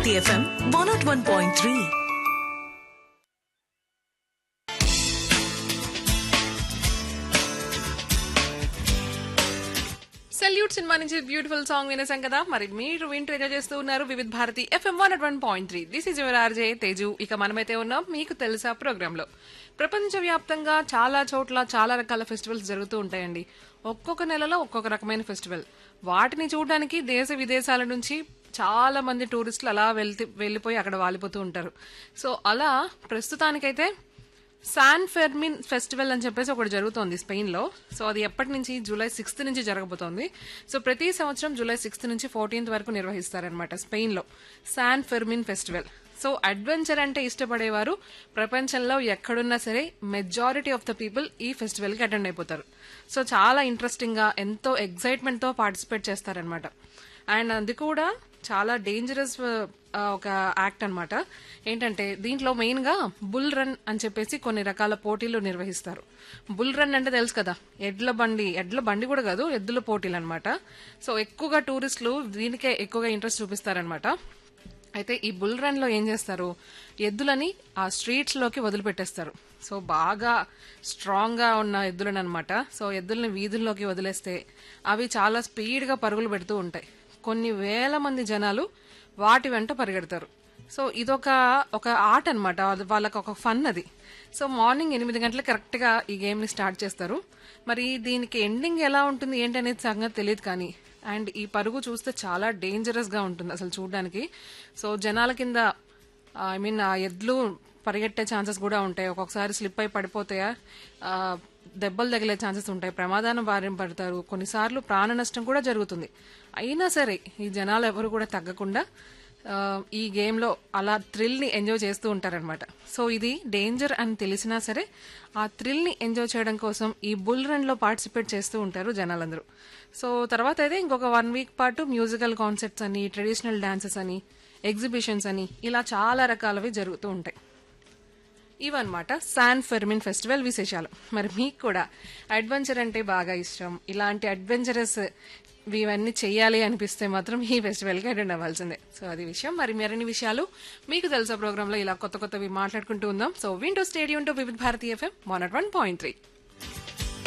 Bharati FM one naught one point three salute cinema నుంచి beautiful song వినేసాం కదా మరి మీరు వింటూ ఎంజాయ్ చేస్తూ ఉన్నారు Vividh Bharati FM one at one point three this is your RJ Teju ఇక మనమైతే ఉన్నాం మీకు తెలుసా ప్రోగ్రామ్ లో ప్రపంచవ్యాప్తంగా చాలా చోట్ల చాలా రకాల ఫెస్టివల్స్ జరుగుతూ ఉంటాయండి ఒక్కొక్క నెలలో ఒక్కొక్క రకమైన ఫెస్టివల్ వాటిని చూడడానికి దేశ విదేశాల నుంచి చాలా మంది టూరిస్టులు అలా వెళ్తే వెళ్ళిపోయి అక్కడ వాలిపోతూ ఉంటారు సో అలా ప్రస్తుతానికైతే శాన్ ఫెర్మిన్ ఫెస్టివల్ అని చెప్పేసి ఒకటి జరుగుతోంది స్పెయిన్ లో సో అది ఎప్పటి నుంచి జూలై సిక్స్త్ నుంచి జరగబోతోంది సో ప్రతి సంవత్సరం జూలై సిక్స్త్ నుంచి ఫోర్టీన్త్ వరకు నిర్వహిస్తారనమాట స్పెయిన్ లో San Fermin festival so adventure అంటే ఇష్టపడేవారు ప్రపంచంలో ఎక్కడున్నా సరే మెజారిటీ ఆఫ్ ద పీపుల్ ఈ ఫెస్టివల్ కి అటెండ్ అయిపోతారు సో చాలా ఇంట్రెస్టింగ్ గా ఎంతో ఎగ్జైట్మెంట్ తో పార్టిసిపేట్ చేస్తారనమాట అండ్ అది కూడా చాలా డేంజరస్ ఒక యాక్ట్ అన్నమాట ఏంటంటే దీంట్లో మెయిన్ గా బుల్ రన్ అని చెప్పేసి కొన్ని రకాల పోటీలు నిర్వహిస్తారు బుల్ రన్ అంటే తెలుసు కదా ఎడ్ల బండి ఎడ్ల బండి కూడా కాదు ఎద్దుల పోటీలు అనమాట సో ఎక్కువగా టూరిస్టులు దీనికే ఎక్కువగా ఇంట్రెస్ట్ చూపిస్తారనమాట అయితే ఈ బుల్ రన్ లో ఏం చేస్తారు ఎద్దులని ఆ స్ట్రీట్స్ లోకి వదిలిపెట్టేస్తారు సో బాగా స్ట్రాంగ్ గా ఉన్న ఎద్దులను అనమాట సో ఎద్దుల్ని వీధుల్లోకి వదిలేస్తే అవి చాలా స్పీడ్ గా పరుగులు పెడుతూ ఉంటాయి కొన్ని వేల మంది జనాలు వాటి వెంట పరిగెడతారు సో ఇదొక ఒక ఆట అనమాట వాళ్ళకి ఒక ఫన్ అది సో మార్నింగ్ ఎనిమిది గంటలకు కరెక్ట్ గా ఈ గేమ్ ని స్టార్ట్ చేస్తారు మరి దీనికి ఎండింగ్ ఎలా ఉంటుంది ఏంటి అనేది సంగతి తెలియదు కానీ అండ్ ఈ పరుగు చూస్తే చాలా డేంజరస్ గా ఉంటుంది అసలు చూడడానికి సో జనాల కింద ఐ మీన్ ఆ ఎడ్లు పరిగెట్టే ఛాన్సెస్ కూడా ఉంటాయి ఒక్కొక్కసారి స్లిప్ అయి పడిపోతాయా ఆ, దెబ్బలు తగిలే ఛాన్సెస్ ఉంటాయి ప్రమాదాన్ని బారిన పడతారు కొన్నిసార్లు ప్రాణ నష్టం కూడా జరుగుతుంది అయినా సరే ఈ జనాలు ఎవరు కూడా తగ్గకుండా ఆ, ఈ గేమ్ లో అలా థ్రిల్ ని ఎంజాయ్ చేస్తూ ఉంటారనమాట సో ఇది డేంజర్ అని తెలిసినా సరే ఆ థ్రిల్ ని ఎంజాయ్ చేయడం కోసం ఈ బుల్ రన్ లో పార్టిసిపేట్ చేస్తూ ఉంటారు జనాలందరూ సో తర్వాత అయితే ఇంకొక వన్ వీక్ పాటు మ్యూజికల్ కాన్సర్ట్స్ అని ట్రెడిషనల్ డాన్సెస్ అని ఎగ్జిబిషన్స్ అని ఇలా చాలా రకాలవి జరుగుతూ ఉంటాయి ఇవన్నమాట శాన్ ఫెర్మిన్ ఫెస్టివల్ విశేషాలు మరి మీకు కూడా అడ్వెంచర్ అంటే బాగా ఇష్టం ఇలాంటి అడ్వెంచరస్ ఇవన్నీ చెయ్యాలి అనిపిస్తే మాత్రం ఈ ఫెస్టివల్కి అటెండ్ అవ్వాల్సిందే సో అది విషయం మరి మరిన్ని విషయాలు మీకు తెలుసా ప్రోగ్రాంలో ఇలా కొత్త కొత్తవి మాట్లాడుకుంటూ ఉందాం so window stadium to Vividh Bharati FM one one point three